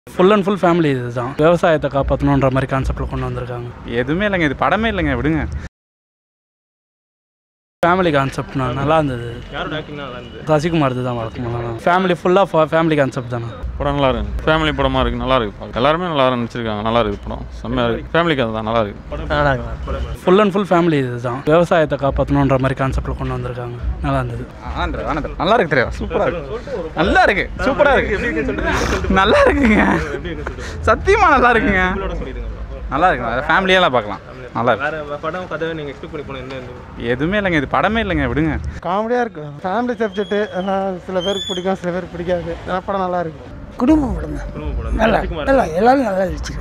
Full and full family இதுதான் விவசாயத்தை காப்பாற்றணுன்ற மாதிரி கான்செப்டில் கொண்டு வந்திருக்காங்க எதுவுமே இல்லைங்க இது படமே இல்லைங்க விடுங்க ஃபேமிலி கான்செப்ட்னா நல்லா இருந்தது யாரோட ஆக்டிங் நல்லா இருந்தது சசிகுமார் தான் வழக்கமாக ஃபேமிலி ஃபுல்லாக ஃபேமிலி கான்செப்ட் தானே படம் நல்லா இருக்கு ஃபேமிலி படமாக இருக்குது நல்லா இருக்கு பார்க்க. எல்லாருமே நல்லா நடிச்சிருக்காங்க நல்லா இருக்கு படம் செம்மையாக இருக்குது ஃபேமிலிக்கு அதுதான் நல்லா இருக்கு ஃபுல் அண்ட் ஃபுல் ஃபேமிலி இதுதான் விவசாயத்தை காப்பாற்றணுன்ற மாதிரி கான்செப்டில் கொண்டு வந்திருக்காங்க நல்லா இருந்தது ஆந்திர ஆனந்த் நல்லா இருக்கு தெரியும் சூப்பராக இருக்கு நல்லா இருக்கு சூப்பராக இருக்கு நல்லா இருக்குங்க சத்தியமா நல்லா இருக்குங்க நல்லா இருக்குங்க ஃபேமிலியெல்லாம் பார்க்கலாம் நல்லா இருக்கு வேற படம் கதை நீங்க எக்ஸ்பெக்ட் பண்ணி போன என்ன எதுவுமே இல்லைங்க இது படமே இல்லைங்க விடுங்க காமெடியாக இருக்கும் ஃபேமிலி சப்ஜெக்ட்டு ஆனால் சில பேருக்கு பிடிக்கும் சில பேருக்கு பிடிக்காது ஆனால் படம் நல்லா இருக்கும் குடும்ப படம் தான் குடும்ப படம் நல்லா சசிகுமார் நல்லா எல்லாரும் நல்லா இருந்துச்சு